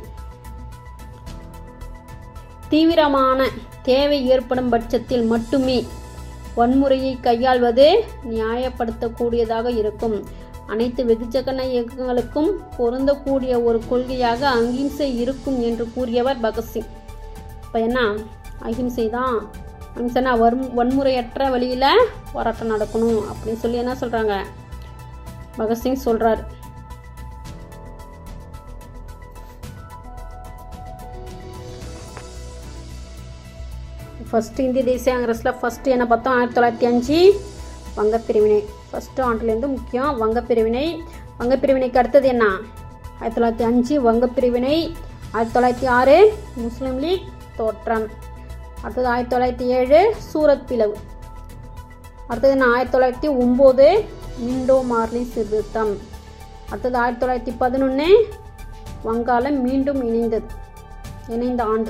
தீவிரமான தேவை ஏற்படும் பட்சத்தில் மட்டுமே வன்முறையை கையாள்வது நியாயப்படுத்தக்கூடியதாக இருக்கும் அனைத்து வெகுஜன இயக்கங்களுக்கும் பொருந்தக்கூடிய ஒரு கொள்கையாக அகிம்சை இருக்கும் என்று கூறியவர் பகத்சிங் இப்போ என்ன அகிம்சை தான் அகிம்சைனா வரும் வன்முறையற்ற வழியில் போராட்டம் நடக்கணும் அப்படின்னு சொல்லி என்ன சொல்கிறாங்க பகத்சிங் சொல்கிறார் ஃபஸ்ட்டு இந்திய தேசிய காங்கிரஸில் ஃபஸ்ட்டு என்ன பார்த்தோம் ஆயிரத்தி தொள்ளாயிரத்தி அஞ்சு வங்கப்பிரிவினை ஃபஸ்ட்டு ஆண்டுலேருந்து முக்கியம் வங்கப்பிரிவினை வங்கப்பிரிவினைக்கு அடுத்தது என்ன ஆயிரத்தி தொள்ளாயிரத்தி அஞ்சு வங்கப்பிரிவினை ஆயிரத்தி தொள்ளாயிரத்தி ஆறு முஸ்லீம் லீக் தோற்றம் அடுத்தது ஆயிரத்தி தொள்ளாயிரத்தி ஏழு சூரத் பிளவு அடுத்தது என்ன ஆயிரத்தி தொள்ளாயிரத்தி ஒம்பது மிண்டோ மார்லி சீர்திருத்தம் அடுத்தது ஆயிரத்தி தொள்ளாயிரத்தி பதினொன்று வங்காளம் மீண்டும் இணைந்தது இணைந்த ஆண்டு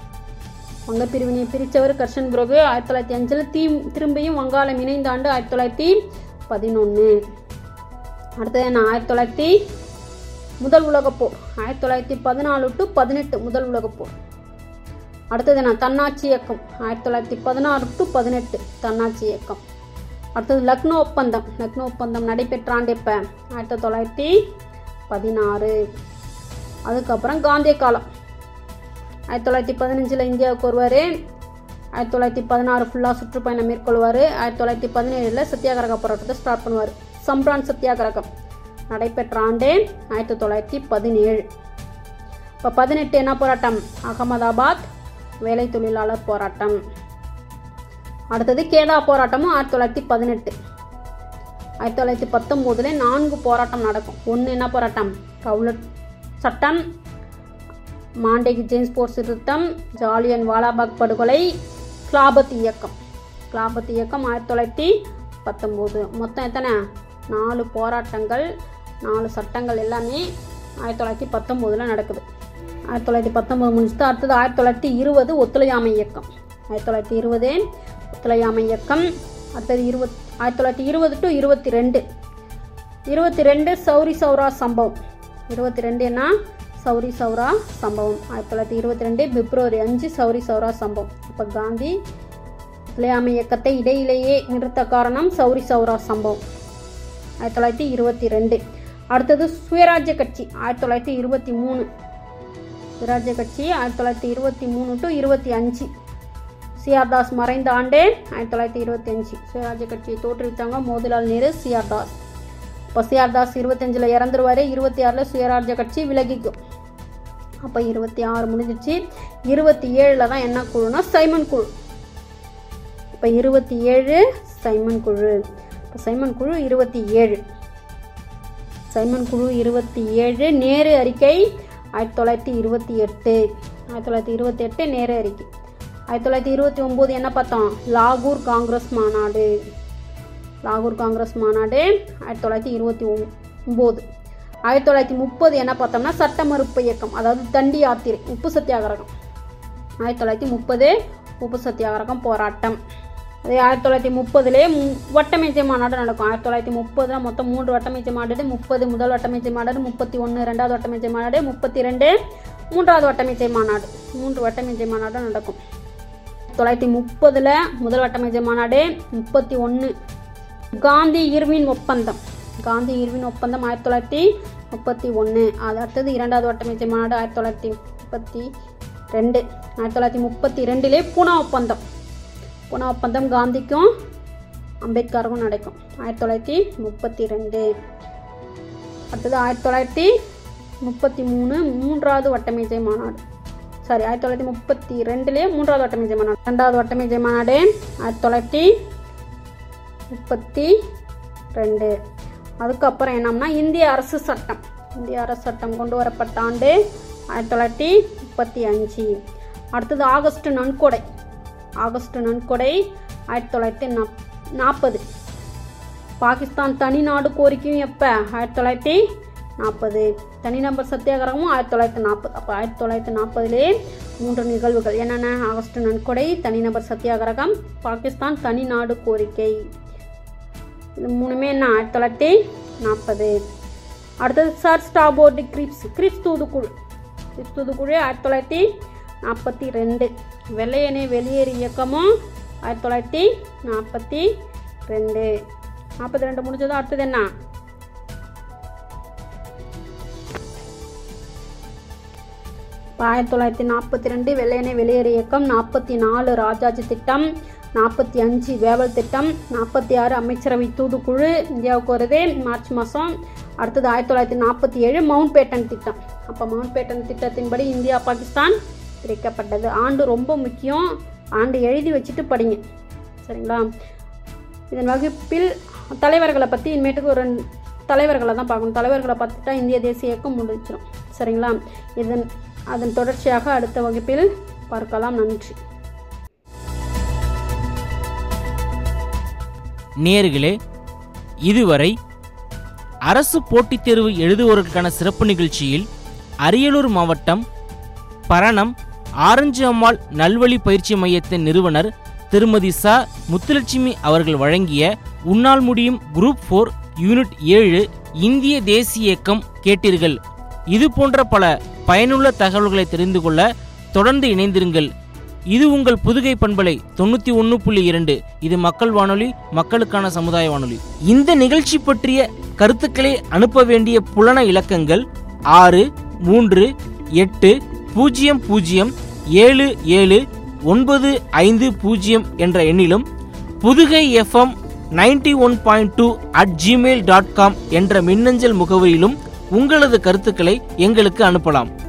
வங்க பிரிவினையை பிரித்தவர் கர்ஷன் பிரபு ஆயிரத்தி தொள்ளாயிரத்தி அஞ்சில் தீ திரும்பியும் வங்காளம் இணைந்த ஆண்டு ஆயிரத்தி தொள்ளாயிரத்தி பதினொன்று அடுத்தது என்ன ஆயிரத்தி தொள்ளாயிரத்தி முதல் உலகப் போர் ஆயிரத்தி தொள்ளாயிரத்தி பதினாலு டு பதினெட்டு முதல் உலகப் போர் அடுத்தது என்ன தன்னாட்சி இயக்கம் ஆயிரத்தி தொள்ளாயிரத்தி பதினாறு டு பதினெட்டு தன்னாட்சி இயக்கம் அடுத்தது லக்னோ ஒப்பந்தம் லக்னோ ஒப்பந்தம் நடைபெற்ற ஆண்டு எப்போ ஆயிரத்தி தொள்ளாயிரத்தி பதினாறு அதுக்கப்புறம் காந்திய காலம் ஆயிரத்தி தொள்ளாயிரத்தி பதினஞ்சில் இந்தியாவுக்கு வருவார் ஆயிரத்தி தொள்ளாயிரத்தி பதினாறு ஃபுல்லாக சுற்றுப்பயணம் மேற்கொள்வார் ஆயிரத்தி தொள்ளாயிரத்தி பதினேழில் சத்தியாகிரக போராட்டத்தை ஸ்டார்ட் பண்ணுவார் சம்ரான் சத்தியாகிரகம் நடைபெற்ற ஆண்டு ஆயிரத்தி தொள்ளாயிரத்தி பதினேழு இப்போ பதினெட்டு என்ன போராட்டம் அகமதாபாத் வேலை தொழிலாளர் போராட்டம் அடுத்தது கேதா போராட்டமும் ஆயிரத்தி தொள்ளாயிரத்தி பதினெட்டு ஆயிரத்தி தொள்ளாயிரத்தி பத்தொம்போதுல நான்கு போராட்டம் நடக்கும் ஒன்று என்ன போராட்டம் ரவுலட் சட்டம் மாண்டேகி ஜேம்ஸ் போர் திருத்தம் ஜாலியன் வாலாபாக் படுகொலை கிளாபத் இயக்கம் கிளாபத் இயக்கம் ஆயிரத்தி தொள்ளாயிரத்தி பத்தொம்போது மொத்தம் எத்தனை நாலு போராட்டங்கள் நாலு சட்டங்கள் எல்லாமே ஆயிரத்தி தொள்ளாயிரத்தி பத்தொம்போதில் நடக்குது ஆயிரத்தி தொள்ளாயிரத்தி பத்தொம்போது முடிச்சுட்டு அடுத்தது ஆயிரத்தி தொள்ளாயிரத்தி இருபது ஒத்துழையாமை இயக்கம் ஆயிரத்தி தொள்ளாயிரத்தி இருபது ஒத்துழையாமை இயக்கம் அடுத்தது இருபத் ஆயிரத்தி தொள்ளாயிரத்தி இருபது டு இருபத்தி ரெண்டு இருபத்தி ரெண்டு சௌரி சௌரா சம்பவம் இருபத்தி ரெண்டுனா சௌரி சௌரா சம்பவம் ஆயிரத்தி தொள்ளாயிரத்தி இருபத்தி ரெண்டு பிப்ரவரி அஞ்சு சௌரி சௌரா சம்பவம் அப்போ காந்தி ஒத்துழையாமை இயக்கத்தை இடையிலேயே நிறுத்த காரணம் சௌரி சௌரா சம்பவம் ஆயிரத்தி தொள்ளாயிரத்தி இருபத்தி ரெண்டு அடுத்தது சுயராஜ்ய கட்சி ஆயிரத்தி தொள்ளாயிரத்தி இருபத்தி மூணு சுயராஜ்ய கட்சி ஆயிரத்தி தொள்ளாயிரத்தி இருபத்தி மூணு டு இருபத்தி அஞ்சு சிஆர் தாஸ் மறைந்த ஆண்டு ஆயிரத்தி தொள்ளாயிரத்தி இருபத்தி அஞ்சு சுயராஜ்ய கட்சியை தோற்றுவித்தாங்க மோதிலால் நேரு சிஆர் தாஸ் இப்போ சிஆர் தாஸ் இருபத்தஞ்சில் இறந்துருவாரு இருபத்தி ஆறில் சுயராஜ்ய கட்சி விலகிக்கும் அப்போ இருபத்தி ஆறு முடிஞ்சிச்சு இருபத்தி ஏழில் தான் என்ன குழுனா சைமன் குழு இப்போ இருபத்தி ஏழு சைமன் குழு இப்போ சைமன் குழு இருபத்தி ஏழு சைமன் குழு இருபத்தி ஏழு நேரு அறிக்கை ஆயிரத்தி தொள்ளாயிரத்தி இருபத்தி எட்டு ஆயிரத்தி தொள்ளாயிரத்தி இருபத்தி எட்டு நேரு அறிக்கை ஆயிரத்தி தொள்ளாயிரத்தி இருபத்தி ஒம்பது என்ன பார்த்தோம் லாகூர் காங்கிரஸ் மாநாடு லாகூர் காங்கிரஸ் மாநாடு ஆயிரத்தி தொள்ளாயிரத்தி இருபத்தி ஒம்பது ஆயிரத்தி தொள்ளாயிரத்தி முப்பது என்ன பார்த்தோம்னா சட்ட மறுப்பு இயக்கம் அதாவது தண்டி யாத்திரை உப்பு சத்தியாகிரகம் ஆயிரத்தி தொள்ளாயிரத்தி முப்பது உப்பு சத்தியாகிரகம் போராட்டம் அதே ஆயிரத்தி தொள்ளாயிரத்தி முப்பதுலேயே வட்டமேஜை மாநாடு நடக்கும் ஆயிரத்தி தொள்ளாயிரத்தி முப்பதில் மொத்தம் மூன்று வட்டமேஜை மாநாடு முப்பது முதல் வட்டமேஜை மாநாடு முப்பத்தி ஒன்று ரெண்டாவது வட்டமேஜை மாநாடு முப்பத்தி ரெண்டு மூன்றாவது வட்டமேஜை மாநாடு மூன்று வட்டமேஜை மாநாடு நடக்கும் தொள்ளாயிரத்தி முப்பதில் முதல் வட்டமேஜை மாநாடு முப்பத்தி ஒன்று காந்தி இர்வின் ஒப்பந்தம் காந்தி இர்வின் ஒப்பந்தம் ஆயிரத்தி தொள்ளாயிரத்தி முப்பத்தி ஒன்று அது அடுத்தது இரண்டாவது வட்டமேஜை மாநாடு ஆயிரத்தி தொள்ளாயிரத்தி முப்பத்தி ரெண்டு ஆயிரத்தி தொள்ளாயிரத்தி முப்பத்தி ரெண்டிலே பூனா ஒப்பந்தம் பூனா ஒப்பந்தம் காந்திக்கும் அம்பேத்கருக்கும் நடக்கும் ஆயிரத்தி தொள்ளாயிரத்தி முப்பத்தி ரெண்டு அடுத்தது ஆயிரத்தி தொள்ளாயிரத்தி முப்பத்தி மூணு மூன்றாவது வட்டமேஜை மாநாடு சாரி ஆயிரத்தி தொள்ளாயிரத்தி முப்பத்தி ரெண்டுலேயே மூன்றாவது வட்டமேஜை மாநாடு ரெண்டாவது வட்டமேஜை மாநாடு ஆயிரத்தி தொள்ளாயிரத்தி முப்பத்தி ரெண்டு அதுக்கப்புறம் என்னம்னா இந்திய அரசு சட்டம் இந்திய அரசு சட்டம் கொண்டு வரப்பட்ட ஆண்டு ஆயிரத்தி தொள்ளாயிரத்தி முப்பத்தி அஞ்சு அடுத்தது ஆகஸ்ட் நன்கொடை ஆகஸ்ட் நன்கொடை ஆயிரத்தி தொள்ளாயிரத்தி நப் நாற்பது பாகிஸ்தான் தனிநாடு கோரிக்கையும் எப்போ ஆயிரத்தி தொள்ளாயிரத்தி நாற்பது தனிநபர் சத்தியாகிரகமும் ஆயிரத்தி தொள்ளாயிரத்தி நாற்பது அப்போ ஆயிரத்தி தொள்ளாயிரத்தி நாற்பதுலேயே மூன்று நிகழ்வுகள் என்னென்ன ஆகஸ்ட் நன்கொடை தனிநபர் சத்தியாகிரகம் பாகிஸ்தான் தனிநாடு கோரிக்கை இது மூணுமே என்ன ஆயிரத்தி தொள்ளாயிரத்தி நாற்பது அடுத்தது சர் ஸ்டாபோர்டு கிரிப்ஸ் கிரிப்ஸ் தூதுக்குழு கிரிப்ஸ் தூதுக்குழு ஆயிரத்தி தொள்ளாயிரத்தி நாற்பத்தி ரெண்டு வெள்ளையனே வெளியேறு இயக்கமும் ஆயிரத்தி தொள்ளாயிரத்தி நாற்பத்தி ரெண்டு நாற்பத்தி ரெண்டு முடிஞ்சதும் அடுத்தது என்ன இப்போ ஆயிரத்தி தொள்ளாயிரத்தி நாற்பத்தி ரெண்டு வெள்ளையனே வெளியேறு இயக்கம் நாற்பத்தி நாலு ராஜாஜி திட்டம் நாற்பத்தி அஞ்சு வேவல் திட்டம் நாற்பத்தி ஆறு அமைச்சரவை தூதுக்குழு இந்தியாவுக்கு வருது மார்ச் மாதம் அடுத்தது ஆயிரத்தி தொள்ளாயிரத்தி நாற்பத்தி ஏழு மவுண்ட் பேட்டன் திட்டம் அப்போ மவுண்ட் பேட்டன் திட்டத்தின்படி இந்தியா பாகிஸ்தான் பிரிக்கப்பட்டது ஆண்டு ரொம்ப முக்கியம் ஆண்டு எழுதி வச்சுட்டு படிங்க சரிங்களா இதன் வகுப்பில் தலைவர்களை பற்றி இனிமேட்டுக்கு ஒரு ரெண்டு தலைவர்களை தான் பார்க்கணும் தலைவர்களை பார்த்துட்டா இந்திய தேசிய இயக்கம் முடிச்சிடும் சரிங்களா இதன் அதன் தொடர்ச்சியாக அடுத்த வகுப்பில் பார்க்கலாம் நன்றி நேர்களே இதுவரை அரசு போட்டித் தேர்வு எழுதுவோருக்கான சிறப்பு நிகழ்ச்சியில் அரியலூர் மாவட்டம் பரணம் ஆரஞ்சு அம்மாள் நல்வழி பயிற்சி மையத்தின் நிறுவனர் திருமதி ச முத்துலட்சுமி அவர்கள் வழங்கிய உன்னால் முடியும் குரூப் ஃபோர் யூனிட் ஏழு இந்திய தேசிய இயக்கம் கேட்டீர்கள் இது போன்ற பல பயனுள்ள தகவல்களை தெரிந்து கொள்ள தொடர்ந்து இணைந்திருங்கள் இது உங்கள் புதுகை பண்பலை தொண்ணூற்றி ஒன்று புள்ளி இரண்டு இது மக்கள் வானொலி மக்களுக்கான சமுதாய வானொலி இந்த நிகழ்ச்சி பற்றிய கருத்துக்களை அனுப்ப வேண்டிய புலன இலக்கங்கள் ஆறு மூன்று எட்டு பூஜ்ஜியம் பூஜ்ஜியம் ஏழு ஏழு ஒன்பது ஐந்து பூஜ்ஜியம் என்ற எண்ணிலும் Pudugai FM ninety one point two at Gmail dot com என்ற மின்னஞ்சல் முகவரியிலும் உங்களது கருத்துக்களை எங்களுக்கு அனுப்பலாம்